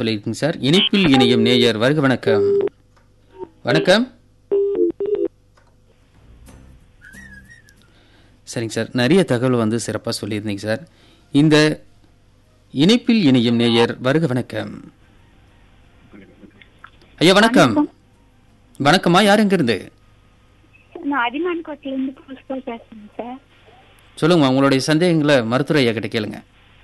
சொல்லியிருக்கீங்க சார் இனிப்பில் இணையும் நேயர் வருக வணக்கம் வணக்கம் சரிங்க சார் நிறைய தகவல் வந்து சிறப்பாக சொல்லியிருந்தீங்க சார் இந்த இணைப்பில் இணையும் நேயர் வருக வணக்கம் ஐயா வணக்கம் வணக்கம்மா யார் எங்கிருந்து நான் அதிமான் கோட்டிலேருந்து புஷ்பா பேசுறேன் சார் சொல்லுங்கம்மா உங்களுடைய சந்தேகங்களை மருத்துவர் ஐயா கிட்ட கேளுங்க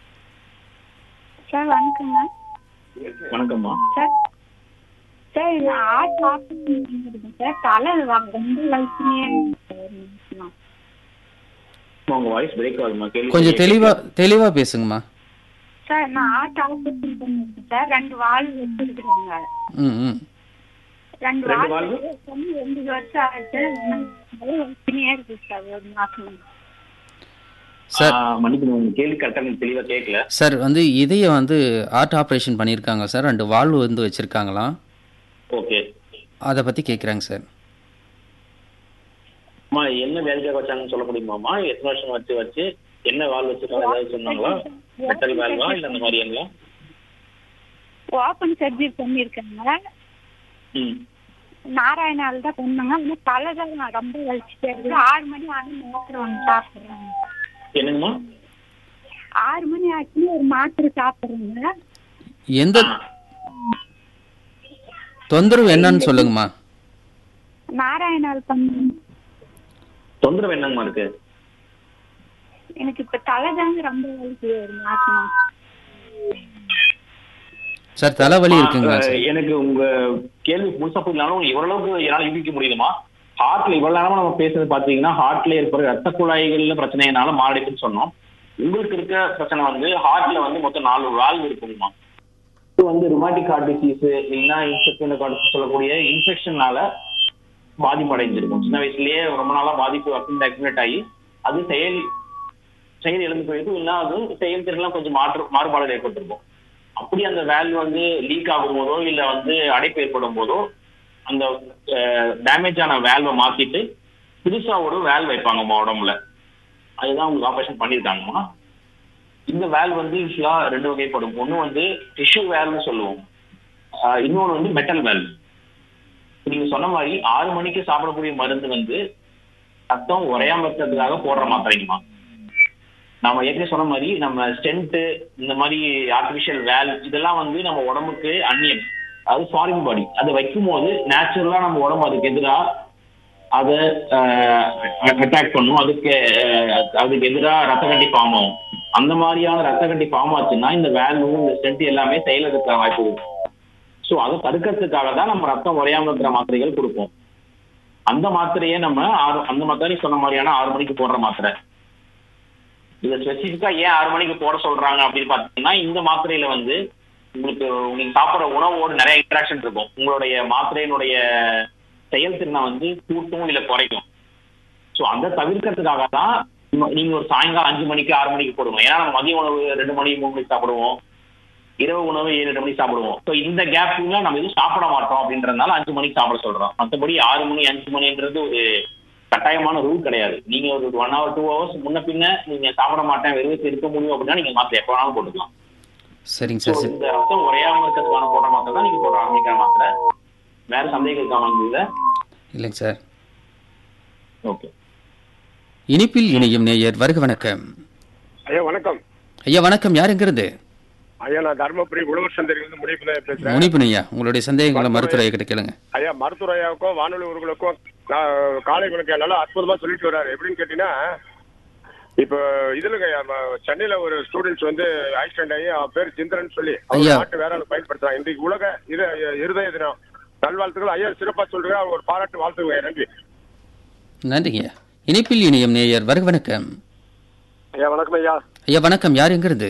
சார் வணக்கங்க வணக்கம்மா சார் சார் நான் ஆர்ட் ஆப்ரேஷன் பண்ணிருக்கேன் சார் தலை வ- ரொம்ப வயசுலயே சார் உங்க வாய்ஸ் பிரேக் ஆகுதுமா கேள்வி கொஞ்சம் தெளிவா தெளிவா பேசுங்கம்மா சார் நான் ஆர்ட் ஆப்ரேஷன் பண்ணிருக்கேன் சார் ரெண்டு வால் வச்சிருக்கிறேங்க ம் ம் ரெண்டு ரெண்டு வால் வால்வு? வந்து ரெண்டு வருஷம் ஆச்சு தலை வயசுலயே இருக்கு சார் ஒரு மாசம் சார் மன்னிக்கணும் உங்க கேள்வி கரெக்டா எனக்கு தெளிவா கேட்கல சார் வந்து இதய வந்து ஆர்ட் ஆப்ரேஷன் பண்ணியிருக்காங்க சார் ரெண்டு வால்வு வந்து வச்சிருக்காங்களாம் ஓகே அதை பற்றி கேட்குறாங்க சார் அம்மா என்ன வேலைக்காக வச்சாங்கன்னு சொல்ல முடியுமாம்மா எத்தனை வருஷம் வச்சு வச்சு என்ன வால் வச்சிருக்காங்க ஏதாவது சொன்னாங்களா மெட்டல் வால்வா இல்ல அந்த மாதிரிங்களா ஓப்பன் சர்ஜரி பண்ணியிருக்காங்க ம் நாராயணால் தான் பண்ணாங்க ஆனால் தலை தான் ரொம்ப வலிச்சுட்டே இருக்கு ஆறு மணி ஆனால் மாத்திரை ஒன்று சாப்பிட்றாங்க என்னங்கம்மா ஆறு மணி ஆச்சுன்னு ஒரு மாத்திரை சாப்பிட்றாங்க எந்த தொந்தரவு என்னன்னு சொல்லுங்கம்மா நாராயணால் பண்ண தொந்தரவு என்னங்கம்மா இருக்கு எனக்கு இப்ப தலை தாங்க ரொம்ப வலிக்குது ஒரு மாசமா சார் தலைவலி இருக்குங்களா ஆ, சார் எனக்கு உங்க கேள்வி முழுசா புரியலாலும் எவ்வளவுக்கு என்னால யூகிக்க முடியுமா ஹார்ட்ல இவ்வளவு நேரமா நம்ம பேசுறது பாத்தீங்கன்னா ஹார்ட்ல இருக்கிற ரத்த குழாய்கள்ல பிரச்சனைனால மாரடைப்புன்னு சொன்னோம் உங்களுக்கு இருக்க பிரச்சனை வந்து ஹார்ட்ல வந்து மொத்தம் நாலு வால்வு இருக்குங்கம்மா இது வந்து ருமாட்டிக் ஹார்ட் டிசீஸ் இல்லைன்னா இன்ஃபெக்ஷன் சொல்லக்கூடிய இன்ஃபெக்ஷனால பாதிப்பு அடைஞ்சிருக்கும் சின்ன வயசுலயே ரொம்ப நாளா பாதிப்பு அக்யூமுலேட் ஆகி அது செயல் செயல் இழந்து போயிருக்கும் இல்லைன்னா அது செயல்திறன்லாம் கொஞ்சம் மாற்று மாறுபாடுகள் ஏற்பட்டிருக்கும் அப்படி அந்த வேல்வ் வந்து லீக் ஆகும் போதோ இல்ல வந்து அடைப்பு ஏற்படும் போதோ அந்த டேமேஜ் ஆன வேல்வை மாத்திட்டு புதுசா ஒரு வேல்வ் வைப்பாங்கம்மா உடம்புல அதுதான் உங்களுக்கு ஆபரேஷன் பண்ணியிருக்காங்கம்மா இந்த வேல்வ் வந்து யூஸ்வலா ரெண்டு வகைப்படும் ஒண்ணு வந்து டிஷ்யூ வேல்வ்னு சொல்லுவோம் ஆஹ் இன்னொன்னு வந்து மெட்டல் வேல்வ் நீங்க சொன்ன மாதிரி ஆறு மணிக்கு சாப்பிடக்கூடிய மருந்து வந்து ரத்தம் உறையாம இருக்கிறதுக்காக போடுற மாத்திரைங்கம்மா நாம ஏற்கனவே சொன்ன மாதிரி நம்ம ஸ்டென்ட் இந்த மாதிரி ஆர்டிபிஷியல் வேல் இதெல்லாம் வந்து நம்ம உடம்புக்கு அந்நியம் அது ஃபாரின் பாடி அதை வைக்கும் போது நேச்சுரலா நம்ம உடம்பு அதுக்கு எதிராக அதை அட்டாக் பண்ணும் அதுக்கு அஹ், அதுக்கு எதிராக ரத்த கட்டி ஃபார்ம் ஆகும் அந்த மாதிரியான ரத்த கட்டி ஃபார்ம் ஆச்சுன்னா இந்த வேல்வும் இந்த ஸ்டென்ட் எல்லாமே செயலுக்கு வாய்ப்பு இருக்கு ஸோ அதை தடுக்கிறதுக்காக தான் நம்ம ரத்தம் உறையாம இருக்கிற மாத்திரைகள் கொடுப்போம் அந்த மாத்திரையே நம்ம ஆறு அந்த மாத்திரை சொன்ன மாதிரியான ஆறு மணிக்கு போடுற மாத்திரை இதை ஸ்பெசிஃபிக்கா ஏன் ஆறு மணிக்கு போட சொல்றாங்க அப்படின்னு பாத்தீங்கன்னா இந்த மாத்திரையில வந்து உங்களுக்கு நீங்க சாப்பிடுற உணவோடு நிறைய இன்ட்ராக்ஷன் இருக்கும் உங்களுடைய மாத்திரையினுடைய செயல்திறனை வந்து கூட்டும் இல்ல குறைக்கும் ஸோ அதை தவிர்க்கிறதுக்காக தான் நீங்க- நீங்க ஒரு சாயங்காலம் அஞ்சு மணிக்கு ஆறு மணிக்கு போடுவோம் ஏன்னா நம்ம மதிய உணவு ரெண்டு மணி மூணு மணிக்கு சாப்பிடுவோம் இரவு உணவு ஏழு எட்டு மணிக்கு சாப்பிடுவோம் ஸோ இந்த கேப்ல நம்ம எதுவும் சாப்பிட மாட்டோம் அப்படின்றதுனால அஞ்சு மணிக்கு சாப்பிட சொல்றோம் மற்றபடி ஆறு மணி அஞ்சு மணின்றது ஒரு கட்டாயமான ரூல் கிடையாது நீங்க ஒரு ஒன் ஹவர் டூ ஹவர்ஸ் முன்ன பின்ன நீங்க சாப்பிட மாட்டேன் வெறும் இருக்க முடியும் அப்படின்னா நீங்க மாத்திரை எப்போ வேணாலும் போட்டுக்கலாம் சரிங்க ஸோ சார் சரி இந்த ரத்தம் உரையாம இருக்கிறதுக்கான போடுற மாத்திரை தான் நீங்க போட ஆரம்பிக்கிற மாத்திரை வேற சந்தேகம் இருக்காம இதுல இல்லைங்க சார் ஓகே இனிப்பில் இணையும் நேயர் வருக வணக்கம் ஐயா வணக்கம் ஐயா வணக்கம் யார் எங்கிருந்து ஐயா நான் தர்மபுரி உழவர் சந்தையிலிருந்து முடிவு பேசுறேன் முனிப்பன் ஐயா உங்களுடைய சந்தேகங்களை மருத்துவர் ஐயா கிட்ட கேளுங்க ஐயா மருத்துவர் ஐயாவுக்கும் வானொலி உறவுகளுக்கும் நான் காலை வணக்கம் நல்லா அற்புதமா சொல்லிட்டு வர்றாரு எப்படின்னு கேட்டீங்கன்னா இப்போ இதுலங்க ஐயா, ம- சென்னையில ஒரு ஸ்டூடெண்ட்ஸ் வந்து ஆக்சிடென்ட் ஆகி அவன் பேர் சிந்திரன் சொல்லி அவர் ஐயா. நாட்டு வேற ஆளு பயன்படுத்துறாங்க இன்றைக்கு உலக இரு இருதய தினம் நல்வாழ்த்துக்கள் ஐயா சிறப்பா சொல்றேன் அவர் ஒரு பாராட்டு வாழ்த்துங்க ஐயா. நன்றி நன்றிங்க ஐயா இனிப்பில் இணையும் நேயர் வருக வணக்கம் ஐயா வணக்கம் ஐயா ஐயா வணக்கம் யார் எங்கிருந்து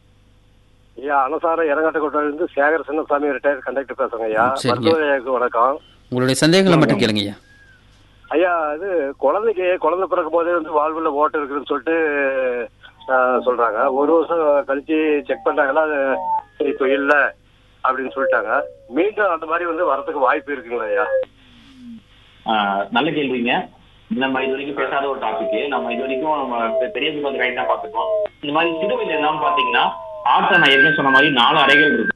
ஐயா அனசார இறங்காட்டுக்கோட்டையிலிருந்து சேகர் சின்னசாமி ரிட்டையர் கண்டக்டர் பேசுறேங்க ஐயா சரிங்க. மருத்துவர் ஐயாவுக்கு வணக்கம் உங்களுடைய சந்தேகங்களை மட்டும் கேளுங்க ஐயா ஐயா இது குழந்தைக்கு குழந்தை பிறக்கும் போதே வந்து வாழ்வுல ஓட்டு இருக்குதுன்னு சொல்லிட்டு ஆஹ், சொல்றாங்க ஒரு வருஷம் கழிச்சு செக் பண்றாங்களா அது இப்போ இல்ல அப்படின்னு சொல்லிட்டாங்க மீண்டும் அந்த மாதிரி வந்து வரதுக்கு வாய்ப்பு இருக்குங்களா ஐயா ஆஹ் நல்ல கேள்விங்க நம்ம இது வரைக்கும் பேசாத ஒரு டாபிக் நம்ம இது வரைக்கும் நம்ம பெ- பெரியவங்க வந்து ரைட்டா பாத்துக்கோம் இந்த மாதிரி சிறுவையில் எல்லாம் பாத்தீங்கன்னா ஆட்டை நான் ஏற்கனவே சொன்ன மாதிரி நாலு அறைகள் இருக்கும்